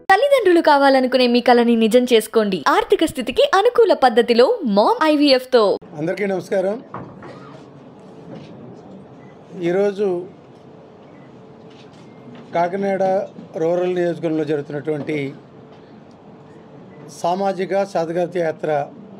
తల్లిదండ్రులు కావాలనుకునే మీ కలని నిజం చేసుకోండి ఆర్థిక స్థితికి అనుకూల పద్ధతిలో మామ్ ఐవీఎఫ్ తో అందరికీ నమస్కారం ఈరోజు కాకినాడ రూరల్ నియోజకవర్గంలో జరుగుతున్నటువంటి సామాజిక సాధికారత యాత్ర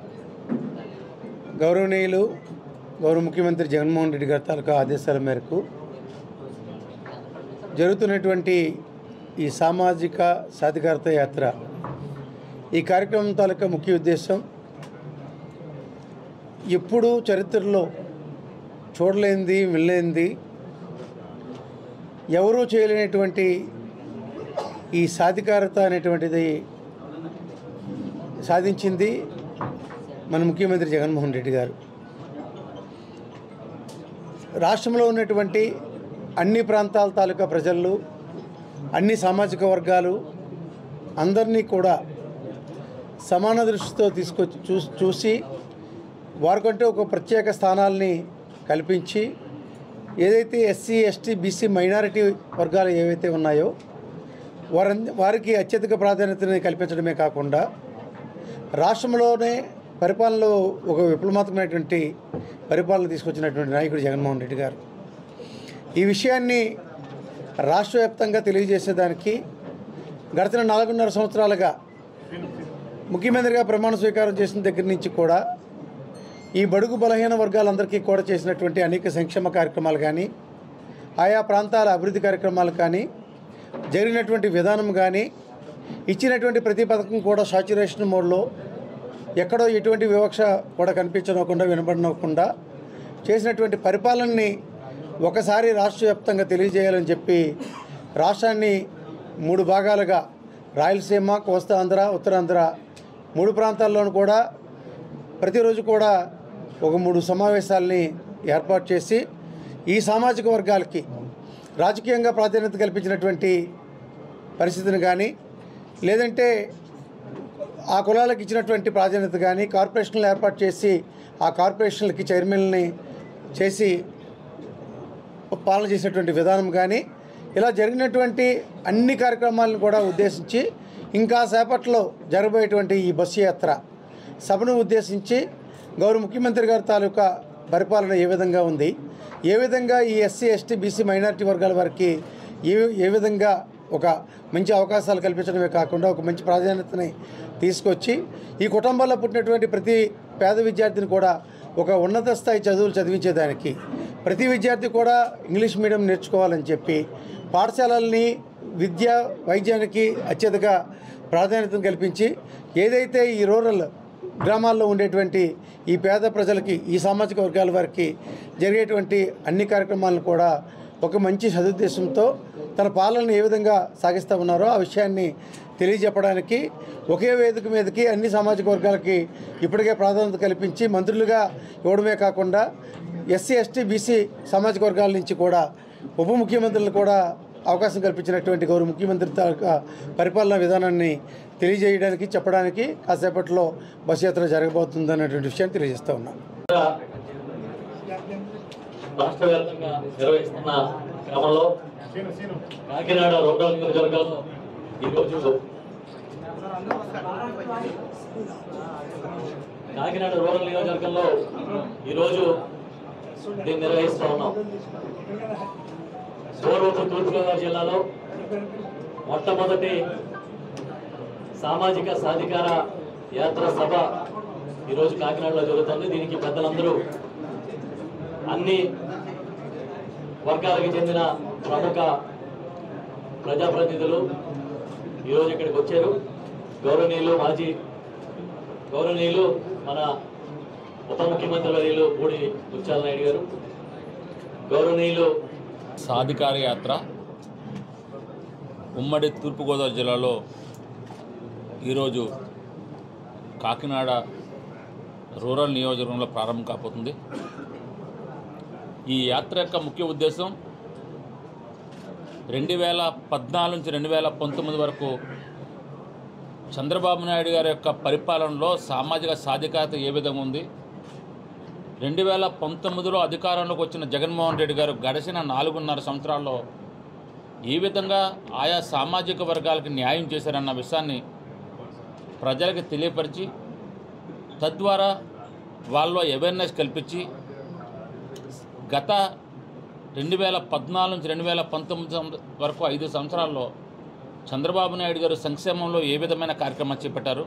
గౌరవనీయులు గౌరవ ముఖ్యమంత్రి జగన్మోహన్ రెడ్డి గారి తాలూకా ఆదేశాల మేరకు జరుగుతున్నటువంటి ఈ సామాజిక సాధికారత యాత్ర ఈ కార్యక్రమం తాలూకా ముఖ్య ఉద్దేశం ఎప్పుడు చరిత్రలో చూడలేనిది వినలేనిది ఎవరూ చేయలేనటువంటి ఈ సాధికారత అనేటువంటిది సాధించింది మన ముఖ్యమంత్రి జగన్మోహన్ రెడ్డి గారు రాష్ట్రంలో ఉన్నటువంటి అన్ని ప్రాంతాల తాలూకా ప్రజలు అన్ని సామాజిక వర్గాలు అందరినీ కూడా సమాన దృష్టితో తీసుకొచ్చి చూ చూసి వారికంటే ఒక ప్రత్యేక స్థానాల్ని కల్పించి ఏదైతే ఎస్సీ ఎస్టీ బీసీ మైనారిటీ వర్గాలు ఏవైతే ఉన్నాయో వారి వారికి అత్యధిక ప్రాధాన్యతని కల్పించడమే కాకుండా రాష్ట్రంలోనే పరిపాలనలో ఒక విప్లవాత్మకమైనటువంటి పరిపాలన తీసుకొచ్చినటువంటి నాయకుడు జగన్మోహన్ రెడ్డి గారు ఈ విషయాన్ని రాష్ట్ర వ్యాప్తంగా తెలియజేసేదానికి గడిచిన నాలుగున్నర సంవత్సరాలుగా ముఖ్యమంత్రిగా ప్రమాణ స్వీకారం చేసిన దగ్గర నుంచి కూడా ఈ బడుగు బలహీన వర్గాలందరికీ కూడా చేసినటువంటి అనేక సంక్షేమ కార్యక్రమాలు కానీ ఆయా ప్రాంతాల అభివృద్ధి కార్యక్రమాలు కానీ జరిగినటువంటి విధానం కానీ ఇచ్చినటువంటి ప్రతి పథకం కూడా సాచురేషన్ మోడ్లో ఎక్కడో ఎటువంటి వివక్ష కూడా కనిపించనకుండా వినబడనకుండా చేసినటువంటి పరిపాలనని ఒకసారి రాష్ట్ర వ్యాప్తంగా తెలియజేయాలని చెప్పి రాష్ట్రాన్ని మూడు భాగాలుగా రాయలసీమ కోస్తా ఆంధ్ర ఉత్తరాంధ్ర మూడు ప్రాంతాల్లోనూ కూడా ప్రతిరోజు కూడా ఒక మూడు సమావేశాలని ఏర్పాటు చేసి ఈ సామాజిక వర్గాలకి రాజకీయంగా ప్రాధాన్యత కల్పించినటువంటి పరిస్థితిని కానీ లేదంటే ఆ కులాలకు ఇచ్చినటువంటి ప్రాధాన్యత కానీ కార్పొరేషన్లు ఏర్పాటు చేసి ఆ కార్పొరేషన్లకి చైర్మన్ని చేసి పాలన చేసేటువంటి విధానం కానీ ఇలా జరిగినటువంటి అన్ని కార్యక్రమాలను కూడా ఉద్దేశించి ఇంకా సేపట్లో జరగబోయేటువంటి ఈ బస్సు యాత్ర సభను ఉద్దేశించి గౌరవ ముఖ్యమంత్రి గారి తాలూకా పరిపాలన ఏ విధంగా ఉంది ఏ విధంగా ఈ ఎస్సీ ఎస్టీ బీసీ మైనారిటీ వర్గాల వారికి ఏ ఏ విధంగా ఒక మంచి అవకాశాలు కల్పించడమే కాకుండా ఒక మంచి ప్రాధాన్యతని తీసుకొచ్చి ఈ కుటుంబాల్లో పుట్టినటువంటి ప్రతి పేద విద్యార్థిని కూడా ఒక ఉన్నత స్థాయి చదువులు చదివించేదానికి ప్రతి విద్యార్థి కూడా ఇంగ్లీష్ మీడియం నేర్చుకోవాలని చెప్పి పాఠశాలల్ని విద్య వైద్యానికి అత్యధిక ప్రాధాన్యతను కల్పించి ఏదైతే ఈ రూరల్ గ్రామాల్లో ఉండేటువంటి ఈ పేద ప్రజలకి ఈ సామాజిక వర్గాల వారికి జరిగేటువంటి అన్ని కార్యక్రమాలను కూడా ఒక మంచి సదుద్దేశంతో తన పాలనను ఏ విధంగా సాగిస్తూ ఉన్నారో ఆ విషయాన్ని తెలియజెప్పడానికి ఒకే వేదిక మీదకి అన్ని సామాజిక వర్గాలకి ఇప్పటికే ప్రాధాన్యత కల్పించి మంత్రులుగా ఇవ్వడమే కాకుండా ఎస్సీ ఎస్టీ బీసీ సామాజిక వర్గాల నుంచి కూడా ఉప ముఖ్యమంత్రులు కూడా అవకాశం కల్పించినటువంటి గౌరవ ముఖ్యమంత్రి తాలూకా పరిపాలనా విధానాన్ని తెలియజేయడానికి చెప్పడానికి కాసేపట్లో బస్ యాత్ర జరగబోతుంది అనేటువంటి విషయాన్ని తెలియజేస్తూ ఉన్నాను రాష్ట్ర వ్యాప్తంగా నిర్వహిస్తున్న క్రమంలో కాకినాడ రూరల్ నియోజకవర్గంలో ఈరోజు కాకినాడ రూరల్ నియోజకవర్గంలో ఈరోజు దీన్ని నిర్వహిస్తూ ఉన్నాం సోరూరు తూర్పుగోదావరి జిల్లాలో మొట్టమొదటి సామాజిక సాధికార యాత్ర సభ ఈరోజు కాకినాడలో జరుగుతుంది దీనికి పెద్దలందరూ అన్ని వర్గాలకు చెందిన ప్రముఖ ప్రజాప్రతినిధులు ఈరోజు ఇక్కడికి వచ్చారు గౌరవనీయులు మాజీ గౌరవనీయులు మన ఉప ముఖ్యమంత్రి వర్యులు పూడి ముత్యాల నాయుడు గారు గౌరవనీయులు సాధికార యాత్ర ఉమ్మడి తూర్పుగోదావరి జిల్లాలో ఈరోజు కాకినాడ రూరల్ నియోజకవర్గంలో ప్రారంభం కాబోతుంది ఈ యాత్ర యొక్క ముఖ్య ఉద్దేశం రెండు వేల పద్నాలుగు నుంచి రెండు వేల పంతొమ్మిది వరకు చంద్రబాబు నాయుడు గారి యొక్క పరిపాలనలో సామాజిక సాధికారత ఏ విధంగా ఉంది రెండు వేల పంతొమ్మిదిలో అధికారంలోకి వచ్చిన జగన్మోహన్ రెడ్డి గారు గడిచిన నాలుగున్నర సంవత్సరాల్లో ఏ విధంగా ఆయా సామాజిక వర్గాలకు న్యాయం చేశారన్న విషయాన్ని ప్రజలకు తెలియపరిచి తద్వారా వాళ్ళలో అవేర్నెస్ కల్పించి గత రెండు వేల పద్నాలుగు నుంచి రెండు వేల పంతొమ్మిది సం- వరకు ఐదు సంవత్సరాల్లో చంద్రబాబు నాయుడు గారు సంక్షేమంలో ఏ విధమైన కార్యక్రమాలు చేపట్టారు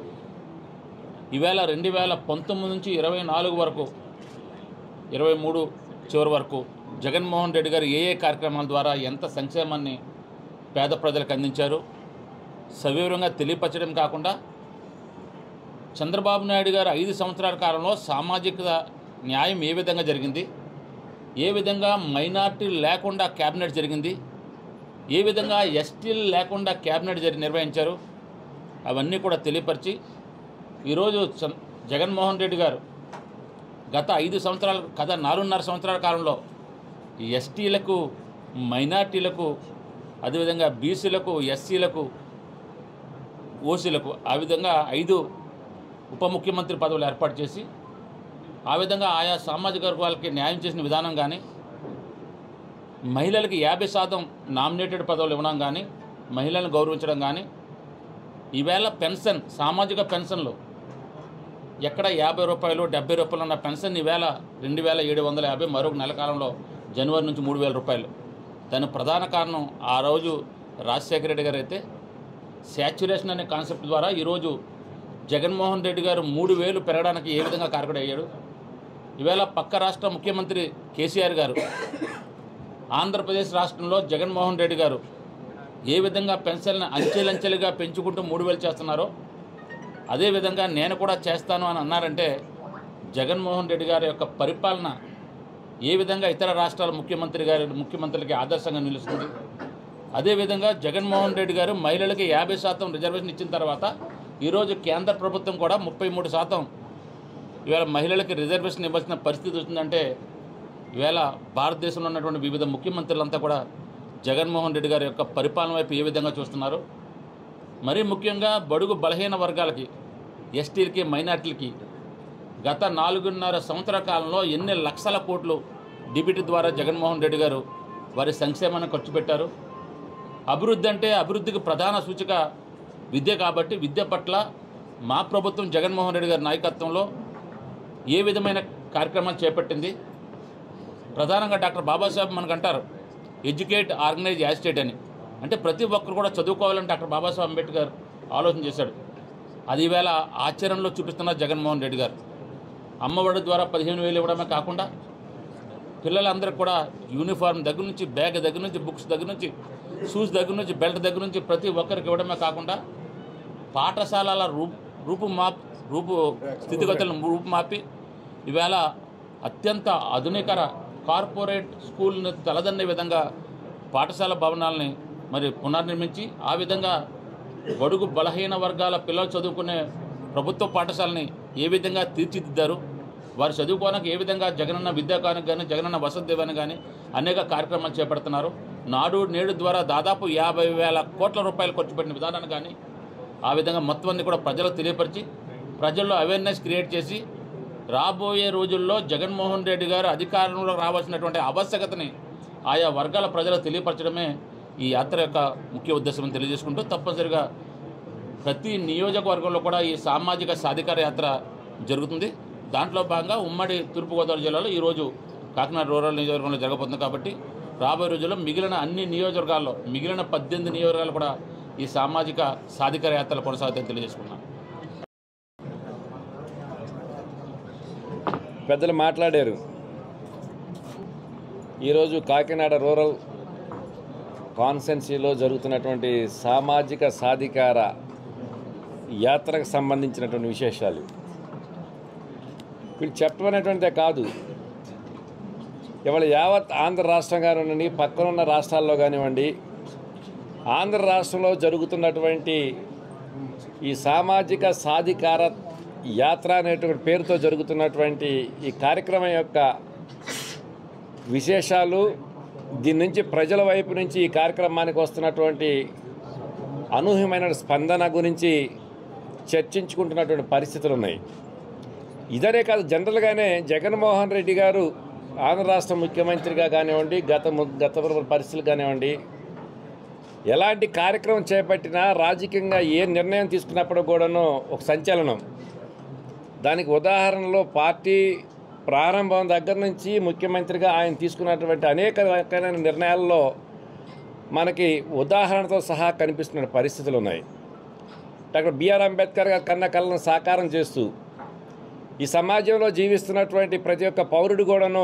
ఈవేళ రెండు వేల పంతొమ్మిది నుంచి ఇరవై నాలుగు వరకు ఇరవై మూడు చివరి వరకు జగన్మోహన్ రెడ్డి గారు ఏ ఏ కార్యక్రమాల ద్వారా ఎంత సంక్షేమాన్ని పేద ప్రజలకు అందించారు సవివరంగా తెలియపరచడం కాకుండా చంద్రబాబు నాయుడు గారు ఐదు సంవత్సరాల కాలంలో సామాజిక న్యాయం ఏ విధంగా జరిగింది ఏ విధంగా మైనార్టీ లేకుండా క్యాబినెట్ జరిగింది ఏ విధంగా ఎస్టీలు లేకుండా క్యాబినెట్ జరి నిర్వహించారు అవన్నీ కూడా తెలియపరిచి ఈరోజు చం- జగన్మోహన్ రెడ్డి గారు గత ఐదు సంవత్సరాల కథ నాలుగున్నర సంవత్సరాల కాలంలో ఎస్టీలకు మైనార్టీలకు అదేవిధంగా బీసీలకు ఎస్సీలకు ఓసీలకు ఆ విధంగా ఐదు ఉప ముఖ్యమంత్రి పదవులు ఏర్పాటు చేసి ఆ విధంగా ఆయా సామాజిక వర్గాలకి న్యాయం చేసిన విధానం కానీ మహిళలకి యాభై శాతం నామినేటెడ్ పదవులు ఇవ్వడం కానీ మహిళలను గౌరవించడం కానీ ఈవేళ పెన్షన్ సామాజిక పెన్షన్లు ఎక్కడ యాభై రూపాయలు డెబ్బై రూపాయలు ఉన్న పెన్షన్ ఈవేళ రెండు వేల ఏడు వందల యాభై మరొక నెల కాలంలో జనవరి నుంచి మూడు వేల రూపాయలు దానికి ప్రధాన కారణం ఆ రోజు రాజశేఖర రెడ్డి గారు అయితే శాచ్యురేషన్ అనే కాన్సెప్ట్ ద్వారా ఈరోజు జగన్మోహన్ రెడ్డి గారు మూడు వేలు పెరగడానికి ఏ విధంగా కారకుడు అయ్యాడు ఈవేళ పక్క రాష్ట్ర ముఖ్యమంత్రి కేసీఆర్ గారు ఆంధ్రప్రదేశ్ రాష్ట్రంలో జగన్మోహన్ రెడ్డి గారు ఏ విధంగా పెన్షన్లను అంచెలంచెలుగా పెంచుకుంటూ మూడు వేలు చేస్తున్నారో అదేవిధంగా నేను కూడా చేస్తాను అని అన్నారంటే జగన్మోహన్ రెడ్డి గారి యొక్క పరిపాలన ఏ విధంగా ఇతర రాష్ట్రాల ముఖ్యమంత్రి గారి ముఖ్యమంత్రులకి ఆదర్శంగా నిలుస్తుంది అదేవిధంగా జగన్మోహన్ రెడ్డి గారు మహిళలకి యాభై శాతం రిజర్వేషన్ ఇచ్చిన తర్వాత ఈరోజు కేంద్ర ప్రభుత్వం కూడా ముప్పై మూడు శాతం ఇవాళ మహిళలకి రిజర్వేషన్ ఇవ్వాల్సిన పరిస్థితి వచ్చిందంటే ఈవేళ భారతదేశంలో ఉన్నటువంటి వివిధ ముఖ్యమంత్రులంతా కూడా జగన్మోహన్ రెడ్డి గారి యొక్క పరిపాలన వైపు ఏ విధంగా చూస్తున్నారు మరీ ముఖ్యంగా బడుగు బలహీన వర్గాలకి ఎస్టీలకి మైనార్టీలకి గత నాలుగున్నర సంవత్సరాల కాలంలో ఎన్ని లక్షల కోట్లు డిబిటీ ద్వారా జగన్మోహన్ రెడ్డి గారు వారి సంక్షేమాన్ని ఖర్చు పెట్టారు అభివృద్ధి అంటే అభివృద్ధికి ప్రధాన సూచిక విద్య కాబట్టి విద్య పట్ల మా ప్రభుత్వం జగన్మోహన్ రెడ్డి గారి నాయకత్వంలో ఏ విధమైన కార్యక్రమాలు చేపట్టింది ప్రధానంగా డాక్టర్ బాబాసాహెబ్ మనకు అంటారు ఎడ్యుకేట్ ఆర్గనైజ్ యాజిటేట్ అని అంటే ప్రతి ఒక్కరు కూడా చదువుకోవాలని డాక్టర్ బాబాసాహెబ్ అంబేద్కర్ ఆలోచన చేశాడు అది ఈవేళ ఆచరణలో చూపిస్తున్న జగన్మోహన్ రెడ్డి గారు అమ్మఒడి ద్వారా పదిహేను వేలు ఇవ్వడమే కాకుండా పిల్లలందరికీ కూడా యూనిఫామ్ దగ్గర నుంచి బ్యాగ్ దగ్గర నుంచి బుక్స్ దగ్గర నుంచి షూస్ దగ్గర నుంచి బెల్ట్ దగ్గర నుంచి ప్రతి ఒక్కరికి ఇవ్వడమే కాకుండా పాఠశాలల రూపు రూపు మాప్ రూపు స్థితిగతులను రూపుమాపి ఈవేళ అత్యంత ఆధునికర కార్పొరేట్ స్కూల్ని తలదన్నే విధంగా పాఠశాల భవనాలని మరి పునర్నిర్మించి ఆ విధంగా బడుగు బలహీన వర్గాల పిల్లలు చదువుకునే ప్రభుత్వ పాఠశాలని ఏ విధంగా తీర్చిదిద్దారు వారు చదువుకోవడానికి ఏ విధంగా జగనన్న విద్యాకానికి కానీ జగనన్న వసతి దీవెన కానీ అనేక కార్యక్రమాలు చేపడుతున్నారు నాడు నేడు ద్వారా దాదాపు యాభై వేల కోట్ల రూపాయలు ఖర్చు పెట్టిన విధానాన్ని కానీ ఆ విధంగా మొత్తం అన్ని కూడా ప్రజలకు తెలియపరిచి ప్రజల్లో అవేర్నెస్ క్రియేట్ చేసి రాబోయే రోజుల్లో జగన్మోహన్ రెడ్డి గారు అధికారంలో రావాల్సినటువంటి ఆవశ్యకతని ఆయా వర్గాల ప్రజలకు తెలియపరచడమే ఈ యాత్ర యొక్క ముఖ్య ఉద్దేశం అని తెలియజేసుకుంటూ తప్పనిసరిగా ప్రతి నియోజకవర్గంలో కూడా ఈ సామాజిక సాధికార యాత్ర జరుగుతుంది దాంట్లో భాగంగా ఉమ్మడి తూర్పుగోదావరి జిల్లాలో ఈరోజు కాకినాడ రూరల్ నియోజకవర్గంలో జరగబోతుంది కాబట్టి రాబోయే రోజుల్లో మిగిలిన అన్ని నియోజకవర్గాల్లో మిగిలిన పద్దెనిమిది నియోజకవర్గాలు కూడా ఈ సామాజిక సాధికార యాత్రలు కొనసాగుతాయని తెలియజేసుకున్నాను పెద్దలు మాట్లాడారు ఈరోజు కాకినాడ రూరల్ కాన్సెన్సీలో జరుగుతున్నటువంటి సామాజిక సాధికార యాత్రకు సంబంధించినటువంటి విశేషాలు వీళ్ళు చెప్పమనేటువంటిదే కాదు ఇవాళ యావత్ ఆంధ్ర రాష్ట్రం కానివ్వండి పక్కనున్న రాష్ట్రాల్లో కానివ్వండి ఆంధ్ర రాష్ట్రంలో జరుగుతున్నటువంటి ఈ సామాజిక సాధికార యాత్ర అనేటువంటి పేరుతో జరుగుతున్నటువంటి ఈ కార్యక్రమం యొక్క విశేషాలు దీని నుంచి ప్రజల వైపు నుంచి ఈ కార్యక్రమానికి వస్తున్నటువంటి అనూహ్యమైన స్పందన గురించి చర్చించుకుంటున్నటువంటి పరిస్థితులు ఉన్నాయి ఇదనే కాదు జనరల్గానే జగన్మోహన్ రెడ్డి గారు ఆంధ్ర రాష్ట్ర ముఖ్యమంత్రిగా కానివ్వండి గత ము- గత పరిస్థితులు కానివ్వండి ఎలాంటి కార్యక్రమం చేపట్టినా రాజకీయంగా ఏ నిర్ణయం తీసుకున్నప్పుడు కూడాను ఒక సంచలనం దానికి ఉదాహరణలో పార్టీ ప్రారంభం దగ్గర నుంచి ముఖ్యమంత్రిగా ఆయన తీసుకున్నటువంటి అనేక రకాలైన నిర్ణయాల్లో మనకి ఉదాహరణతో సహా కనిపిస్తున్న పరిస్థితులు ఉన్నాయి డాక్టర్ బిఆర్ అంబేద్కర్ గారు కన్న కళను సాకారం చేస్తూ ఈ సమాజంలో జీవిస్తున్నటువంటి ప్రతి ఒక్క పౌరుడు కూడాను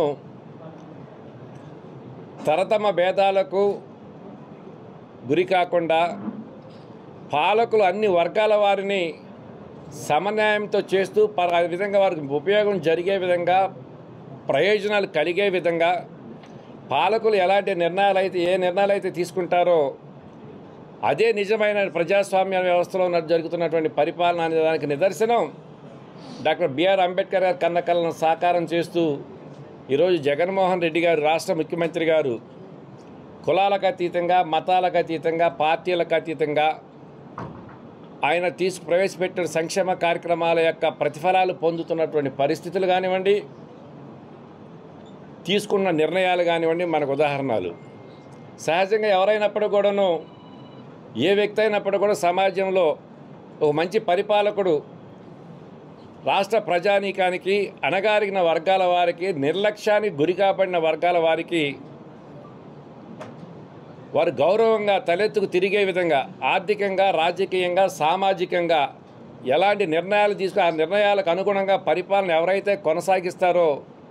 తరతమ భేదాలకు గురి కాకుండా పాలకులు అన్ని వర్గాల వారిని సమన్వయంతో చేస్తూ పర ఆ విధంగా వారికి ఉపయోగం జరిగే విధంగా ప్రయోజనాలు కలిగే విధంగా పాలకులు ఎలాంటి నిర్ణయాలు అయితే ఏ నిర్ణయాలు అయితే తీసుకుంటారో అదే నిజమైన ప్రజాస్వామ్య వ్యవస్థలో ఉన్న జరుగుతున్నటువంటి పరిపాలన అనే దానికి నిదర్శనం డాక్టర్ బిఆర్ అంబేద్కర్ గారి కన్న కళను సాకారం చేస్తూ ఈరోజు జగన్మోహన్ రెడ్డి గారు రాష్ట్ర ముఖ్యమంత్రి గారు కులాలకు అతీతంగా మతాలకు అతీతంగా పార్టీలకు అతీతంగా ఆయన తీసుకు ప్రవేశపెట్టిన సంక్షేమ కార్యక్రమాల యొక్క ప్రతిఫలాలు పొందుతున్నటువంటి పరిస్థితులు కానివ్వండి తీసుకున్న నిర్ణయాలు కానివ్వండి మనకు ఉదాహరణలు సహజంగా ఎవరైనప్పుడు కూడాను ఏ వ్యక్తి అయినప్పుడు కూడా సమాజంలో ఒక మంచి పరిపాలకుడు రాష్ట్ర ప్రజానీకానికి అణగారిన వర్గాల వారికి నిర్లక్ష్యానికి గురి కాబడిన వర్గాల వారికి వారు గౌరవంగా తలెత్తుకు తిరిగే విధంగా ఆర్థికంగా రాజకీయంగా సామాజికంగా ఎలాంటి నిర్ణయాలు తీసుకు ఆ నిర్ణయాలకు అనుగుణంగా పరిపాలన ఎవరైతే కొనసాగిస్తారో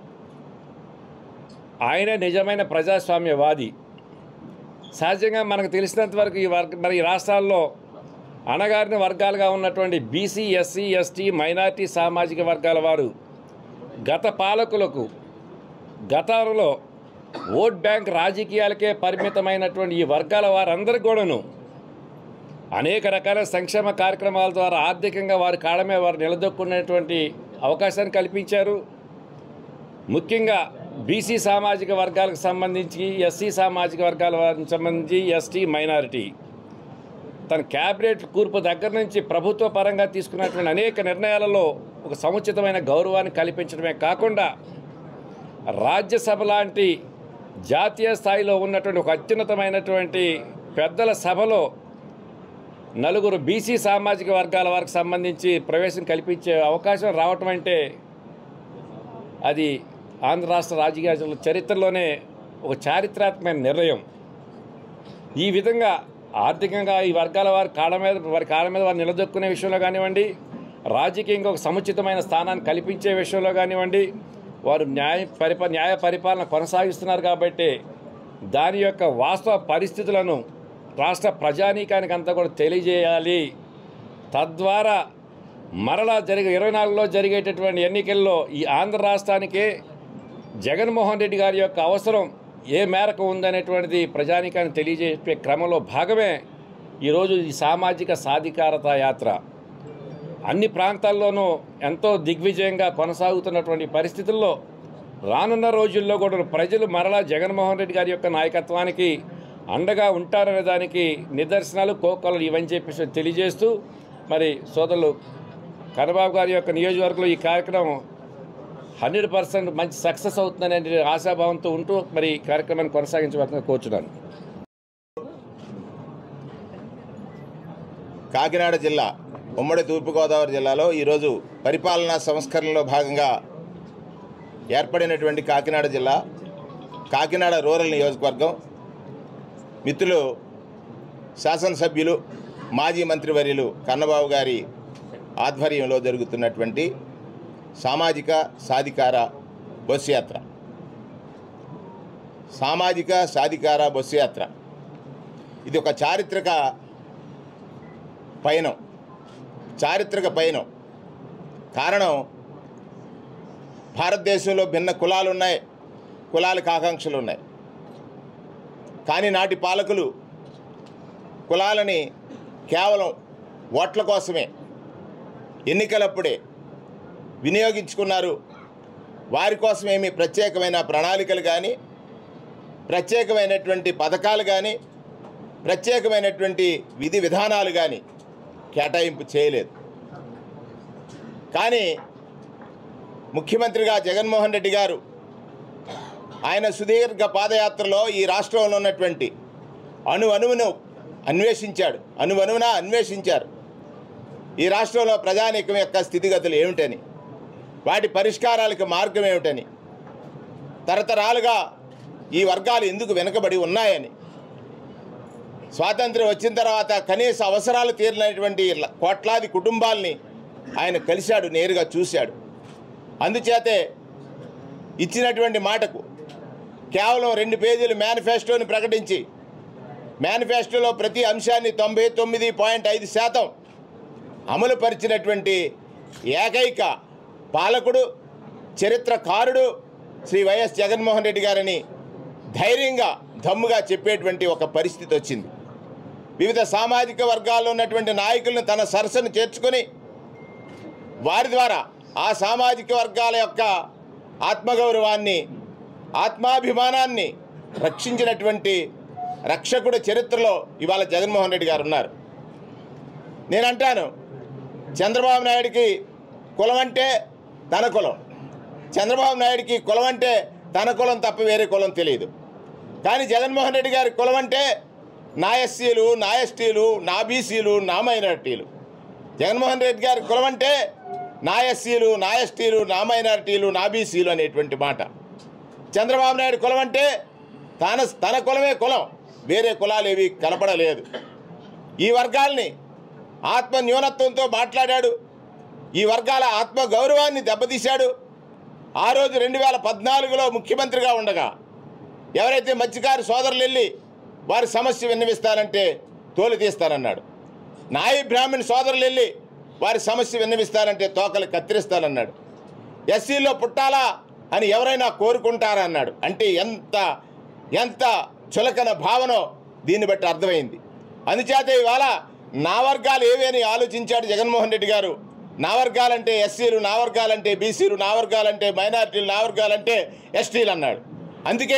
ఆయనే నిజమైన ప్రజాస్వామ్యవాది సహజంగా మనకు తెలిసినంత వరకు ఈ వర్గ మరి ఈ రాష్ట్రాల్లో అణగారిన వర్గాలుగా ఉన్నటువంటి బీసీ ఎస్సీ ఎస్టీ మైనార్టీ సామాజిక వర్గాల వారు గత పాలకులకు గతంలో ఓట్ బ్యాంక్ రాజకీయాలకే పరిమితమైనటువంటి ఈ వర్గాల వారందరికీ కూడాను అనేక రకాల సంక్షేమ కార్యక్రమాల ద్వారా ఆర్థికంగా వారి కాళ్ళమే వారు నిలదొక్కునేటువంటి అవకాశాన్ని కల్పించారు ముఖ్యంగా బీసీ సామాజిక వర్గాలకు సంబంధించి ఎస్సీ సామాజిక వర్గాల వారికి సంబంధించి ఎస్టీ మైనారిటీ తన క్యాబినెట్ కూర్పు దగ్గర నుంచి ప్రభుత్వ పరంగా తీసుకున్నటువంటి అనేక నిర్ణయాలలో ఒక సముచితమైన గౌరవాన్ని కల్పించడమే కాకుండా రాజ్యసభ లాంటి జాతీయ స్థాయిలో ఉన్నటువంటి ఒక అత్యున్నతమైనటువంటి పెద్దల సభలో నలుగురు బీసీ సామాజిక వర్గాల వారికి సంబంధించి ప్రవేశం కల్పించే అవకాశం రావటం అంటే అది ఆంధ్ర రాష్ట్ర రాజకీయ చరిత్రలోనే ఒక చారిత్రాత్మకమైన నిర్ణయం ఈ విధంగా ఆర్థికంగా ఈ వర్గాల వారి కాళ్ళ మీద వారి కాళ్ళ మీద వారు నిలదొక్కునే విషయంలో కానివ్వండి రాజకీయంగా ఒక సముచితమైన స్థానాన్ని కల్పించే విషయంలో కానివ్వండి వారు న్యాయ పరిపా న్యాయ పరిపాలన కొనసాగిస్తున్నారు కాబట్టి దాని యొక్క వాస్తవ పరిస్థితులను రాష్ట్ర ప్రజానీకానికి అంతా కూడా తెలియజేయాలి తద్వారా మరలా జరిగే ఇరవై నాలుగులో జరిగేటటువంటి ఎన్నికల్లో ఈ ఆంధ్ర రాష్ట్రానికే జగన్మోహన్ రెడ్డి గారి యొక్క అవసరం ఏ మేరకు ఉందనేటువంటిది ప్రజానీకాన్ని తెలియజేసే క్రమంలో భాగమే ఈరోజు ఈ సామాజిక సాధికారత యాత్ర అన్ని ప్రాంతాల్లోనూ ఎంతో దిగ్విజయంగా కొనసాగుతున్నటువంటి పరిస్థితుల్లో రానున్న రోజుల్లో కూడా ప్రజలు మరలా జగన్మోహన్ రెడ్డి గారి యొక్క నాయకత్వానికి అండగా ఉంటారనే దానికి నిదర్శనాలు కోకొలలు ఇవని చెప్పేసి తెలియజేస్తూ మరి సోదరులు కన్నబాబు గారి యొక్క నియోజకవర్గంలో ఈ కార్యక్రమం హండ్రెడ్ పర్సెంట్ మంచి సక్సెస్ అవుతుందనే ఆశాభావంతో ఉంటూ మరి ఈ కార్యక్రమాన్ని కొనసాగించవలసిన కోరుచున్నాను కాకినాడ జిల్లా ఉమ్మడి తూర్పుగోదావరి జిల్లాలో ఈరోజు పరిపాలనా సంస్కరణలో భాగంగా ఏర్పడినటువంటి కాకినాడ జిల్లా కాకినాడ రూరల్ నియోజకవర్గం మిత్రులు శాసనసభ్యులు మాజీ మంత్రివర్యులు కన్నబాబు గారి ఆధ్వర్యంలో జరుగుతున్నటువంటి సామాజిక సాధికార బస్సు యాత్ర సామాజిక సాధికార బస్సు యాత్ర ఇది ఒక చారిత్రక పయనం చారిత్రక పయనం కారణం భారతదేశంలో భిన్న కులాలు ఉన్నాయి కులాలకు ఆకాంక్షలు ఉన్నాయి కానీ నాటి పాలకులు కులాలని కేవలం ఓట్ల కోసమే ఎన్నికలప్పుడే వినియోగించుకున్నారు వారి కోసం ఏమి ప్రత్యేకమైన ప్రణాళికలు కానీ ప్రత్యేకమైనటువంటి పథకాలు కానీ ప్రత్యేకమైనటువంటి విధి విధానాలు కానీ కేటాయింపు చేయలేదు కానీ ముఖ్యమంత్రిగా జగన్మోహన్ రెడ్డి గారు ఆయన సుదీర్ఘ పాదయాత్రలో ఈ రాష్ట్రంలో ఉన్నటువంటి అణు అణువును అన్వేషించాడు అనువనువున అన్వేషించారు ఈ రాష్ట్రంలో ప్రజానీకం యొక్క స్థితిగతులు ఏమిటని వాటి పరిష్కారాలకు మార్గం ఏమిటని తరతరాలుగా ఈ వర్గాలు ఎందుకు వెనుకబడి ఉన్నాయని స్వాతంత్ర్యం వచ్చిన తర్వాత కనీస అవసరాలు తీరినటువంటి ల- కోట్లాది కుటుంబాల్ని ఆయన కలిశాడు నేరుగా చూశాడు అందుచేతే ఇచ్చినటువంటి మాటకు కేవలం రెండు పేజీలు మేనిఫెస్టోని ప్రకటించి మేనిఫెస్టోలో ప్రతి అంశాన్ని తొంభై తొమ్మిది పాయింట్ ఐదు శాతం అమలుపరిచినటువంటి ఏకైక పాలకుడు చరిత్రకారుడు శ్రీ వైఎస్ జగన్మోహన్ రెడ్డి గారని ధైర్యంగా దమ్ముగా చెప్పేటువంటి ఒక పరిస్థితి వచ్చింది వివిధ సామాజిక వర్గాల్లో ఉన్నటువంటి నాయకులను తన సరసను చేర్చుకొని వారి ద్వారా ఆ సామాజిక వర్గాల యొక్క ఆత్మగౌరవాన్ని ఆత్మాభిమానాన్ని రక్షించినటువంటి రక్షకుడు చరిత్రలో ఇవాళ జగన్మోహన్ రెడ్డి గారు ఉన్నారు నేను అంటాను చంద్రబాబు నాయుడికి కులం అంటే తన కులం చంద్రబాబు నాయుడికి కులం అంటే తన కులం తప్ప వేరే కులం తెలియదు కానీ జగన్మోహన్ రెడ్డి గారి కులం అంటే నా ఎస్సీలు నా ఎస్టీలు నా బీసీలు నా మైనారిటీలు జగన్మోహన్ రెడ్డి గారి కులం అంటే నా ఎస్సీలు నా ఎస్టీలు నా మైనారిటీలు నా బీసీలు అనేటువంటి మాట చంద్రబాబు నాయుడు కులం అంటే తన తన కులమే కులం వేరే కులాలు ఏవి కనపడలేదు ఈ వర్గాల్ని ఆత్మ న్యూనత్వంతో మాట్లాడాడు ఈ వర్గాల ఆత్మ గౌరవాన్ని దెబ్బతీశాడు ఆ రోజు రెండు వేల పద్నాలుగులో ముఖ్యమంత్రిగా ఉండగా ఎవరైతే మత్స్యకారు సోదరులు వెళ్ళి వారి సమస్య విన్నవిస్తారంటే తోలు తీస్తానన్నాడు నాయి బ్రాహ్మణ్ సోదరులు వెళ్ళి వారి సమస్య విన్నవిస్తారంటే తోకలు కత్తిరిస్తానన్నాడు ఎస్సీలో పుట్టాలా అని ఎవరైనా కోరుకుంటారా అన్నాడు అంటే ఎంత ఎంత చులకన భావనో దీన్ని బట్టి అర్థమైంది అందుచేత ఇవాళ నా వర్గాలు ఏవి అని ఆలోచించాడు జగన్మోహన్ రెడ్డి గారు నా వర్గాలంటే ఎస్సీలు నా వర్గాలంటే బీసీలు నా వర్గాలంటే మైనారిటీలు నా వర్గాలంటే ఎస్టీలు అన్నాడు అందుకే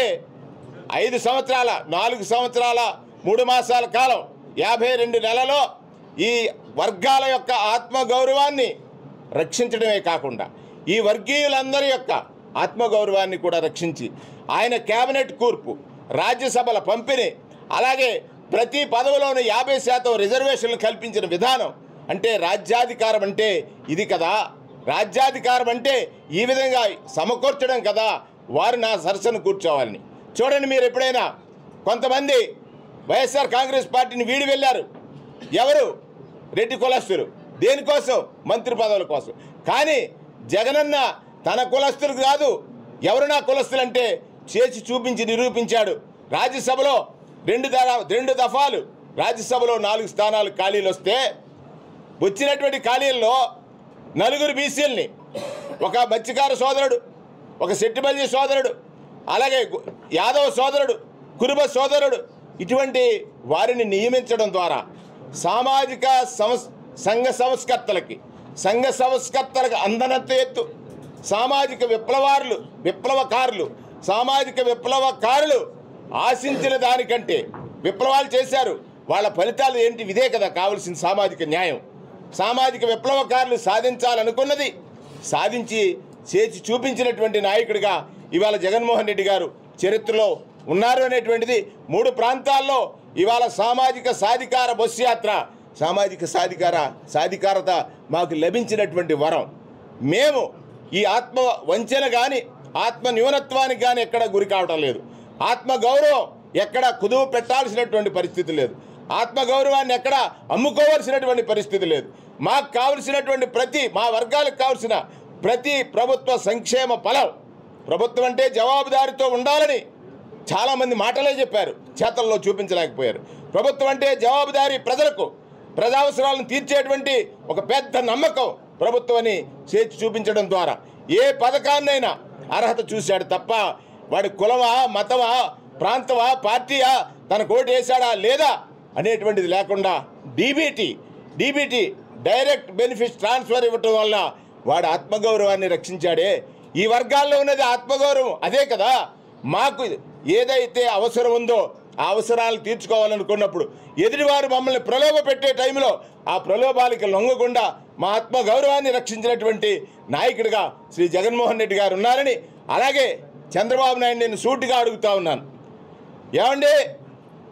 ఐదు సంవత్సరాల నాలుగు సంవత్సరాల మూడు మాసాల కాలం యాభై రెండు నెలలో ఈ వర్గాల యొక్క ఆత్మగౌరవాన్ని రక్షించడమే కాకుండా ఈ వర్గీయులందరి యొక్క ఆత్మగౌరవాన్ని కూడా రక్షించి ఆయన కేబినెట్ కూర్పు రాజ్యసభల పంపిణీ అలాగే ప్రతి పదవిలోనూ యాభై శాతం రిజర్వేషన్లు కల్పించిన విధానం అంటే రాజ్యాధికారం అంటే ఇది కదా రాజ్యాధికారం అంటే ఈ విధంగా సమకూర్చడం కదా వారు నా సరసను కూర్చోవాలని చూడండి మీరు ఎప్పుడైనా కొంతమంది వైఎస్ఆర్ కాంగ్రెస్ పార్టీని వీడి వెళ్ళారు ఎవరు రెడ్డి కులస్తులు దేనికోసం మంత్రి పదవుల కోసం కానీ జగనన్న తన కులస్తులు కాదు ఎవరు నా కులస్తులు అంటే చేసి చూపించి నిరూపించాడు రాజ్యసభలో రెండు దర రెండు దఫాలు రాజ్యసభలో నాలుగు స్థానాలు ఖాళీలు వస్తే వచ్చినటువంటి ఖాళీల్లో నలుగురు బీసీలని ఒక మత్స్యకార సోదరుడు ఒక శెట్టిబల్లి సోదరుడు అలాగే గు- యాదవ సోదరుడు కురుబ సోదరుడు ఇటువంటి వారిని నియమించడం ద్వారా సామాజిక సంస్ సంఘ సంస్కర్తలకి సంఘ సంస్కర్తలకు అందనంత ఎత్తు సామాజిక విప్లవారులు విప్లవకారులు సామాజిక విప్లవకారులు ఆశించిన దానికంటే విప్లవాలు చేశారు వాళ్ళ ఫలితాలు ఏంటి ఇదే కదా కావలసిన సామాజిక న్యాయం సామాజిక విప్లవకారులు సాధించాలనుకున్నది సాధించి చేసి చూపించినటువంటి నాయకుడిగా ఇవాళ జగన్మోహన్ రెడ్డి గారు చరిత్రలో ఉన్నారు అనేటువంటిది మూడు ప్రాంతాల్లో ఇవాళ సామాజిక సాధికార బస్సు యాత్ర సామాజిక సాధికార సాధికారత మాకు లభించినటువంటి వరం మేము ఈ ఆత్మ వంచన కానీ ఆత్మ న్యూనత్వానికి కానీ ఎక్కడ గురి కావటం లేదు ఆత్మ గౌరవం ఎక్కడ కుదువు పెట్టాల్సినటువంటి పరిస్థితి లేదు ఆత్మ గౌరవాన్ని ఎక్కడ అమ్ముకోవాల్సినటువంటి పరిస్థితి లేదు మాకు కావలసినటువంటి ప్రతి మా వర్గాలకు కావలసిన ప్రతి ప్రభుత్వ సంక్షేమ ఫలం ప్రభుత్వం అంటే జవాబుదారితో ఉండాలని చాలామంది మాటలే చెప్పారు చేతల్లో చూపించలేకపోయారు ప్రభుత్వం అంటే జవాబుదారీ ప్రజలకు ప్రజావసరాలను తీర్చేటువంటి ఒక పెద్ద నమ్మకం ప్రభుత్వం అని చేసి చూపించడం ద్వారా ఏ పథకాన్నైనా అర్హత చూశాడు తప్ప వాడి కులమా మతమా ప్రాంతమా పార్టీయా తన కోటి వేశాడా లేదా అనేటువంటిది లేకుండా DBT DBT direct benefit transfer ఇవ్వటం వల్ల వాడు ఆత్మగౌరవాన్ని రక్షించాడే ఈ వర్గాల్లో ఉన్నది ఆత్మగౌరవం అదే కదా మాకు ఏదైతే అవసరం ఉందో ఆ అవసరాలు తీర్చుకోవాలనుకున్నప్పుడు ఎదుటివారు మమ్మల్ని ప్రలోభ పెట్టే టైంలో ఆ ప్రలోభాలకి లొంగకుండా మా ఆత్మ గౌరవాన్ని రక్షించినటువంటి నాయకుడిగా శ్రీ జగన్మోహన్ రెడ్డి గారు ఉన్నారని అలాగే చంద్రబాబు నాయుడు నేను సూటిగా అడుగుతా ఉన్నాను ఏమండి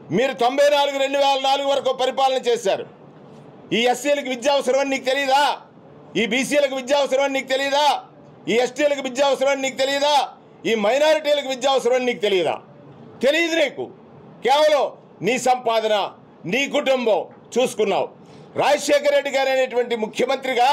మీరు తొంభై నాలుగు రెండు వేల నాలుగు వరకు పరిపాలన చేశారు ఈ ఎస్సీలకు విద్య అవసరం అని నీకు తెలియదా ఈ బీసీలకు విద్య అవసరం అని నీకు తెలియదా ఈ ఎస్టీలకు విద్య అవసరం అని నీకు తెలియదా ఈ మైనారిటీలకు విద్య అవసరం అని నీకు తెలియదా తెలియదు నీకు కేవలం నీ సంపాదన నీ కుటుంబం చూసుకున్నావు రాజశేఖర రెడ్డి గారు అనేటువంటి ముఖ్యమంత్రిగా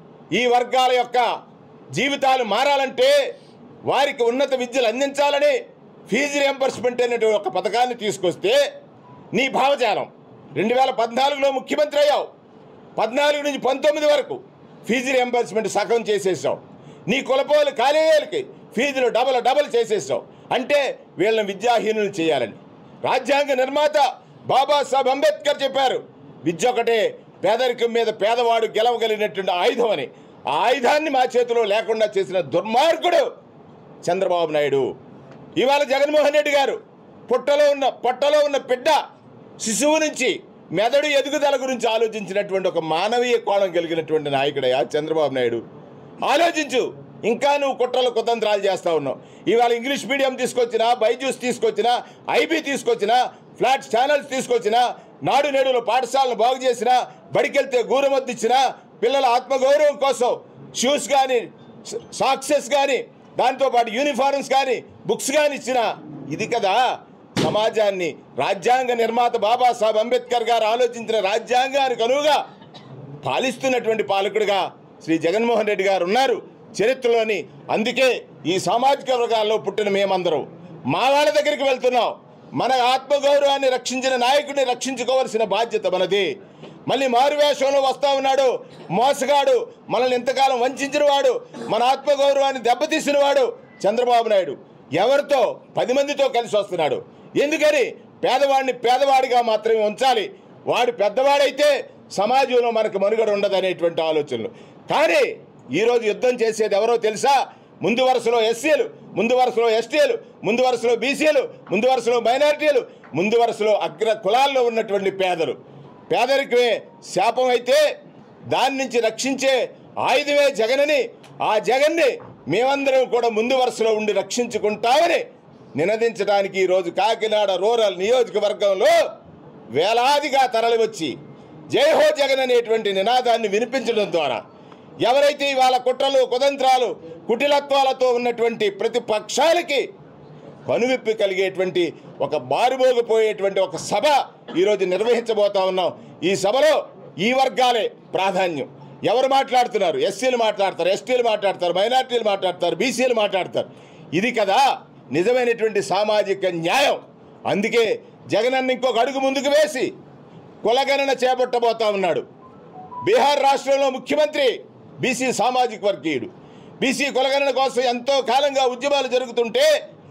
ఈ వర్గాల యొక్క జీవితాలు మారాలంటే వారికి ఉన్నత విద్యలు అందించాలని ఫీజు రియంబర్స్మెంట్ అనేటువంటి ఒక పథకాన్ని తీసుకొస్తే నీ భావజాలం రెండు వేల పద్నాలుగులో ముఖ్యమంత్రి అయ్యావు పద్నాలుగు నుంచి పంతొమ్మిది వరకు ఫీజు రియంబర్స్మెంట్ సగం చేసేసావు నీ కులపోలు కాలేజీలకి ఫీజులు డబల్ డబల్ చేసేసావు అంటే వీళ్ళని విద్యాహీనులు చేయాలని రాజ్యాంగ నిర్మాత బాబాసాహెబ్ అంబేద్కర్ చెప్పారు విద్య ఒకటే పేదరికం మీద పేదవాడు గెలవగలిగినటువంటి ఆయుధం అని ఆ ఆయుధాన్ని మా చేతిలో లేకుండా చేసిన దుర్మార్గుడు చంద్రబాబు నాయుడు ఇవాళ జగన్మోహన్ రెడ్డి గారు పుట్టలో ఉన్న పొట్టలో ఉన్న బిడ్డ శిశువు నుంచి మెదడు ఎదుగుదల గురించి ఆలోచించినటువంటి ఒక మానవీయ కోణం కలిగినటువంటి నాయకుడయ్యా చంద్రబాబు నాయుడు ఆలోచించు ఇంకా నువ్వు కుట్రలు కుతంత్రాలు చేస్తా ఉన్నావు ఇవాళ ఇంగ్లీష్ మీడియం తీసుకొచ్చినా బైజూస్ తీసుకొచ్చినా ఐబీ తీసుకొచ్చినా ఫ్లాట్ ఛానల్స్ తీసుకొచ్చినా నాడు నేడులో పాఠశాలను బాగు చేసినా బడికెళ్తే గూరమద్దు ఇచ్చినా పిల్లల ఆత్మగౌరవం కోసం షూస్ కానీ సాక్సెస్ కానీ దాంతోపాటు యూనిఫార్మ్స్ కానీ బుక్స్ కానీ ఇచ్చిన ఇది కదా సమాజాన్ని రాజ్యాంగ నిర్మాత బాబాసాహెబ్ అంబేద్కర్ గారు ఆలోచించిన రాజ్యాంగానికి అనువుగా పాలిస్తున్నటువంటి పాలకుడిగా శ్రీ జగన్మోహన్ రెడ్డి గారు ఉన్నారు చరిత్రలోని అందుకే ఈ సామాజిక వర్గాల్లో పుట్టిన మేమందరం మా వాళ్ళ దగ్గరికి వెళ్తున్నాం మన ఆత్మగౌరవాన్ని రక్షించిన నాయకుడిని రక్షించుకోవాల్సిన బాధ్యత మనది మళ్ళీ మారువేషంలో వస్తా ఉన్నాడు మోసగాడు మనల్ని ఇంతకాలం వంచిన వాడు మన ఆత్మగౌరవాన్ని దెబ్బతీసిన వాడు చంద్రబాబు నాయుడు ఎవరితో పది మందితో కలిసి వస్తున్నాడు ఎందుకని పేదవాడిని పేదవాడిగా మాత్రమే ఉంచాలి వాడు పెద్దవాడైతే సమాజంలో మనకు మనుగడ ఉండదు అనేటువంటి ఆలోచనలు కానీ ఈరోజు యుద్ధం చేసేది ఎవరో తెలుసా ముందు వరుసలో ఎస్సీలు ముందు వరుసలో ఎస్టీలు ముందు వరుసలో బీసీలు ముందు వరుసలో మైనారిటీలు ముందు వరుసలో అగ్ర కులాల్లో ఉన్నటువంటి పేదలు పేదరికమే శాపం అయితే దాని నుంచి రక్షించే ఆయుధమే జగనని ఆ జగన్ని మేమందరం కూడా ముందు వరుసలో ఉండి రక్షించుకుంటామని నినదించడానికి ఈరోజు కాకినాడ రూరల్ నియోజకవర్గంలో వేలాదిగా తరలివచ్చి జై హో జగన్ అనేటువంటి నినాదాన్ని వినిపించడం ద్వారా ఎవరైతే ఇవాళ కుట్రలు కుతంత్రాలు కుటిలత్వాలతో ఉన్నటువంటి ప్రతిపక్షాలకి కనువిప్పి కలిగేటువంటి ఒక బారుమోగిపోయేటువంటి ఒక సభ ఈరోజు నిర్వహించబోతా ఉన్నాం ఈ సభలో ఈ వర్గాలే ప్రాధాన్యం ఎవరు మాట్లాడుతున్నారు ఎస్సీలు మాట్లాడతారు ఎస్టీలు మాట్లాడతారు మైనార్టీలు మాట్లాడతారు బీసీలు మాట్లాడతారు ఇది కదా నిజమైనటువంటి సామాజిక న్యాయం అందుకే జగనన్న ఇంకొక అడుగు ముందుకు వేసి కులగణన చేపట్టబోతా ఉన్నాడు బీహార్ రాష్ట్రంలో ముఖ్యమంత్రి బీసీ సామాజిక వర్గీయుడు బీసీ కులగణన కోసం ఎంతో కాలంగా ఉద్యమాలు జరుగుతుంటే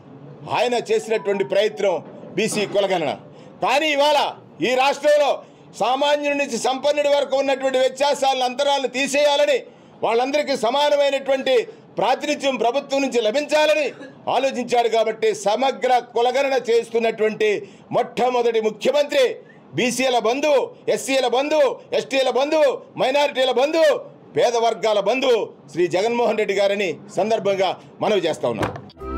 ఆయన చేసినటువంటి ప్రయత్నం బీసీ కులగణన కానీ ఇవాళ ఈ రాష్ట్రంలో సామాన్యుడి నుంచి సంపన్నుడి వరకు ఉన్నటువంటి వ్యత్యాసాలను అంతరాలను తీసేయాలని వాళ్ళందరికీ సమానమైనటువంటి ప్రాతినిధ్యం ప్రభుత్వం నుంచి లభించాలని ఆలోచించాడు కాబట్టి సమగ్ర కులగణన చేస్తున్నటువంటి మొట్టమొదటి ముఖ్యమంత్రి బీసీల బంధువు ఎస్సీల బంధువు ఎస్టీల బంధువు మైనారిటీల బంధువు పేద వర్గాల బంధువు శ్రీ జగన్మోహన్ రెడ్డి గారని సందర్భంగా మనవి చేస్తా ఉన్నాం